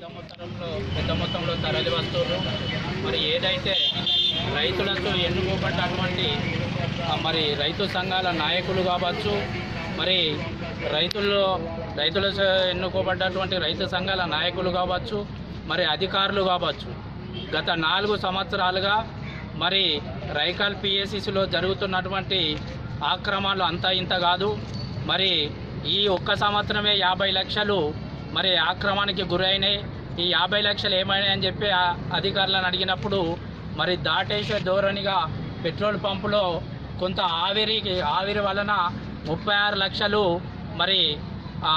మొత్తంలో పెద్ద మొత్తంలో తరలి వస్తున్నారు మరి ఏదైతే రైతులతో ఎన్నుకోబడ్డటువంటి ఆ, మరి రైతు సంఘాల నాయకులు కావచ్చు మరి రైతుల్లో రైతుల స- ఎన్నుకోబడ్డటువంటి రైతు సంఘాల నాయకులు కావచ్చు మరి అధికారులు కావచ్చు గత నాలుగు సంవత్సరాలుగా మరి రైకాల్ పిఎస్సిసిలో జరుగుతున్నటువంటి ఆక్రమాలు అంతా ఇంత కాదు మరి ఈ ఒక్క సంవత్సరమే యాభై లక్షలు మరి ఆక్రమణకి గురైనాయి ఈ యాభై లక్షలు ఏమైనాయి అని చెప్పి ఆ అధికారులను అడిగినప్పుడు మరి దాటేసే ధోరణిగా పెట్రోల్ పంపులో కొంత ఆవిరికి ఆవిరి వలన ముప్పై ఆరు లక్షలు మరి ఆ,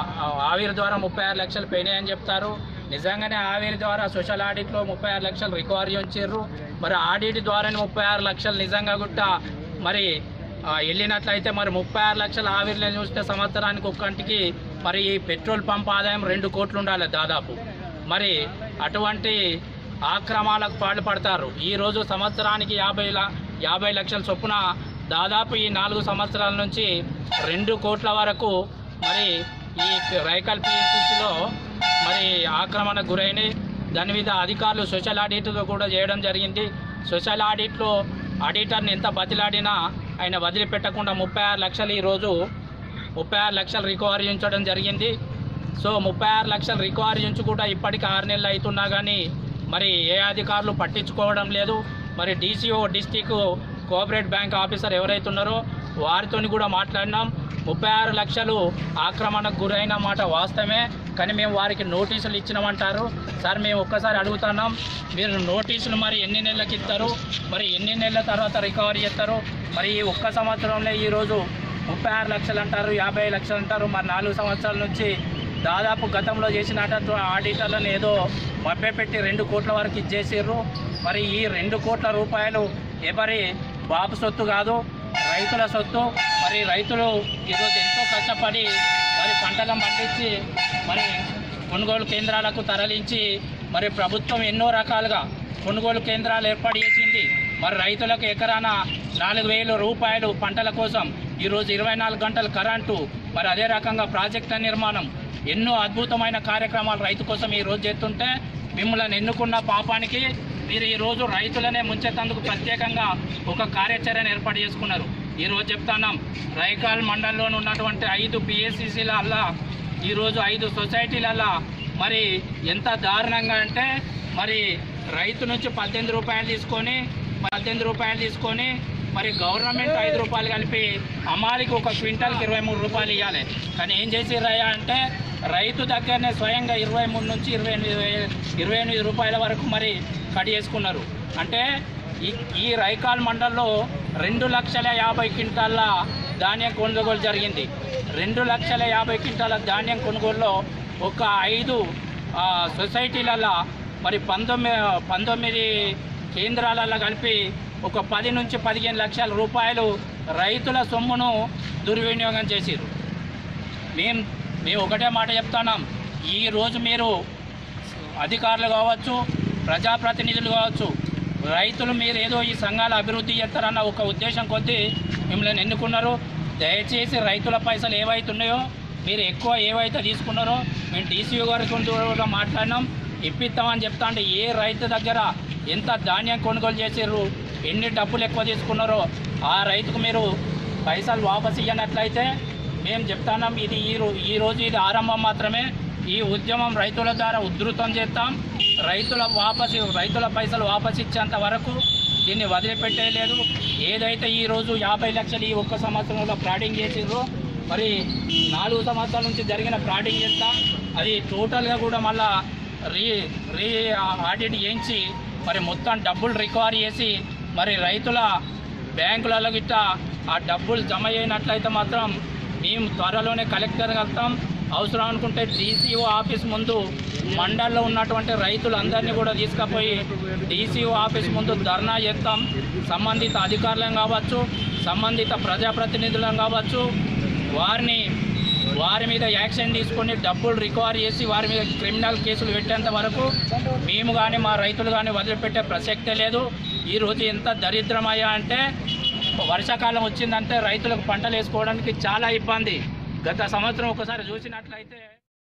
ఆవిరి ద్వారా ముప్పై ఆరు లక్షలు పోయినాయని చెప్తారు నిజంగానే ఆవిరి ద్వారా సోషల్ ఆడిట్లో ముప్పై ఆరు లక్షలు రికవరీ ఉంచారు మరి ఆడిట్ ద్వారానే ముప్పై ఆరు లక్షలు నిజంగా గుట్ట మరి ఆ, వెళ్ళినట్లయితే మరి ముప్పై ఆరు లక్షల ఆవిరిలో చూస్తే సంవత్సరానికి ఒక్కంటికి మరి ఈ పెట్రోల్ పంప్ ఆదాయం రెండు కోట్లు ఉండాలి దాదాపు మరి అటువంటి ఆక్రమాలకు పాల్పడతారు ఈ రోజు సంవత్సరానికి యాభై ల- యాభై లక్షల చొప్పున దాదాపు ఈ నాలుగు సంవత్సరాల నుంచి రెండు కోట్ల వరకు మరి ఈ రైకల్ పిఎస్సిలో మరి ఆక్రమణకు గురైనాయి దాని మీద అధికారులు సోషల్ ఆడిట్ కూడా చేయడం జరిగింది సోషల్ ఆడిట్లో ఆడిటర్ని ఎంత బతిలాడినా ఆయన వదిలిపెట్టకుండా ముప్పై ఆరు లక్షలు ఈరోజు ముప్పై ఆరు లక్షలు రికవరీ ఉంచడం జరిగింది సో ముప్పై ఆరు లక్షలు రికవరీ ఉంచి కూడా ఇప్పటికి ఆరు నెలలు అవుతున్నా కానీ మరి ఏ అధికారులు పట్టించుకోవడం లేదు మరి DCO district cooperative bank officer ఎవరైతే ఉన్నారో వారితో కూడా మాట్లాడినాం ముప్పై ఆరు లక్షలు ఆక్రమణకు గురైన మాట వాస్తవమే కానీ మేము వారికి నోటీసులు ఇచ్చినామంటారు సార్ మేము ఒక్కసారి అడుగుతున్నాం మీరు నోటీసులు మరి ఎన్ని నెలలకు ఇస్తారు మరి ఎన్ని నెలల తర్వాత రికవరీ చేస్తారు మరి ఈ ఒక్క సంవత్సరంలో ఈరోజు ముప్పై ఆరు లక్షలు అంటారు యాభై లక్షలు అంటారు మరి నాలుగు సంవత్సరాల నుంచి దాదాపు గతంలో చేసినటువంటి ఆడిటర్లను ఏదో మభ్యపెట్టి రెండు కోట్ల వరకు ఇచ్చేసారు మరి ఈ రెండు కోట్ల రూపాయలు ఎవరి బాబు సొత్తు కాదు రైతుల సొత్తు మరి రైతులు ఈరోజు ఎంతో కష్టపడి మరి పంటలను పండించి మరి కొనుగోలు కేంద్రాలకు తరలించి మరి ప్రభుత్వం ఎన్నో రకాలుగా కొనుగోలు కేంద్రాలు ఏర్పాటు చేసింది మరి రైతులకు ఎకరాన నాలుగు వేల రూపాయలు పంటల కోసం ఈరోజు ఇరవై నాలుగు గంటలు కరెంటు మరి అదే రకంగా ప్రాజెక్టుల నిర్మాణం ఎన్నో అద్భుతమైన కార్యక్రమాలు రైతు కోసం ఈ రోజు చేస్తుంటే మిమ్మల్ని ఎన్నుకున్న పాపానికి మీరు ఈ రోజు రైతులనే ముంచేతందుకు ప్రత్యేకంగా ఒక కార్యాచరణ ఏర్పాటు చేసుకున్నారు ఈ రోజు చెప్తున్నాం రైకాల్ మండలంలో ఉన్నటువంటి ఐదు పిఎస్సిసిల అల్లా ఈరోజు ఐదు సొసైటీలలో మరి ఎంత దారుణంగా అంటే మరి రైతు నుంచి పద్దెనిమిది రూపాయలు తీసుకొని పద్దెనిమిది రూపాయలు తీసుకొని మరి గవర్నమెంట్ ఐదు రూపాయలు కలిపి అమ్మాలికి ఒక క్వింటాల్కి ఇరవై మూడు రూపాయలు ఇవ్వాలి కానీ ఏం చేసిర్రయ్యా అంటే రైతు దగ్గరనే స్వయంగా ఇరవై మూడు నుంచి ఇరవై ఎనిమిది వే- ఇరవై ఎనిమిది రూపాయల వరకు మరి కట్ చేసుకున్నారు అంటే ఈ ఈ రైకాల్ మండల్లో రెండు లక్షల యాభై క్వింటాల ధాన్యం కొనుగోలు జరిగింది రెండు లక్షల యాభై క్వింటాల ధాన్యం కొనుగోలులో ఒక ఐదు ఆ, సొసైటీలలో మరి పంతొమ్మిది పంతొమ్మిది కేంద్రాలలో కలిపి ఒక పది నుంచి పదిహేను లక్షల రూపాయలు రైతుల సొమ్మును దుర్వినియోగం చేసిరు మేము మేము ఒకటే మాట చెప్తున్నాం ఈరోజు మీరు అధికారులు కావచ్చు ప్రజాప్రతినిధులు కావచ్చు రైతులు మీరు ఏదో ఈ సంఘాల అభివృద్ధి చేస్తారన్న ఒక ఉద్దేశం కొద్దీ మిమ్మల్ని ఎన్నుకున్నారు దయచేసి రైతుల పైసలు ఏవైతున్నాయో మీరు ఎక్కువ ఏవైతే తీసుకున్నారో మేము డీసీఓ గారికి కూడా మాట్లాడినాం ఇప్పిస్తామని చెప్తా అంటే ఏ రైతు దగ్గర ఎంత ధాన్యం కొనుగోలు చేసారు ఎన్ని డబ్బులు ఎక్కువ తీసుకున్నారో ఆ రైతుకు మీరు పైసలు వాపసు ఇవ్వనట్లయితే మేము చెప్తున్నాం ఇది ఈ రో ఈ రోజు ఇది ఆరంభం మాత్రమే ఈ ఉద్యమం రైతుల ద్వారా ఉధృతం చేస్తాం రైతుల వాపసు రైతుల పైసలు వాపసు ఇచ్చేంత వరకు దీన్ని వదిలిపెట్టేయలేదు ఏదైతే ఈ రోజు యాభై లక్షలు ఈ ఒక్క సంవత్సరంలో ఫ్రాడింగ్ చేసిండ్రో మరి నాలుగు సంవత్సరాల నుంచి జరిగిన ఫ్రాడింగ్ ఎంత అది టోటల్గా కూడా మళ్ళా రీ రీ ఆడిట్ చేయించి మరి మొత్తం డబ్బులు రికవరీ చేసి మరి రైతుల బ్యాంకులలో గిట్ట ఆ డబ్బులు జమ అయినట్లయితే మాత్రం మేము త్వరలోనే కలెక్టర్ వెళ్తాం అవసరం అనుకుంటే డీసీఓ ఆఫీస్ ముందు మండల్లో ఉన్నటువంటి రైతులందరినీ కూడా తీసుకుపోయి డీసీఓ ఆఫీస్ ముందు ధర్నా చేస్తాం సంబంధిత అధికారులను కావచ్చు సంబంధిత ప్రజాప్రతినిధులను కావచ్చు వారిని వారి మీద యాక్షన్ తీసుకొని డబ్బులు రికవర్ చేసి వారి మీద క్రిమినల్ కేసులు పెట్టేంత వరకు మేము కానీ మా రైతులు కానీ వదిలిపెట్టే ప్రసక్తే లేదు ఈరోజు ఎంత దరిద్రమయ్యా అంటే వర్షాకాలం వచ్చిందంటే రైతులకు పంటలు వేసుకోవడానికి చాలా ఇబ్బంది గత సంవత్సరం ఒకసారి చూసినట్లయితే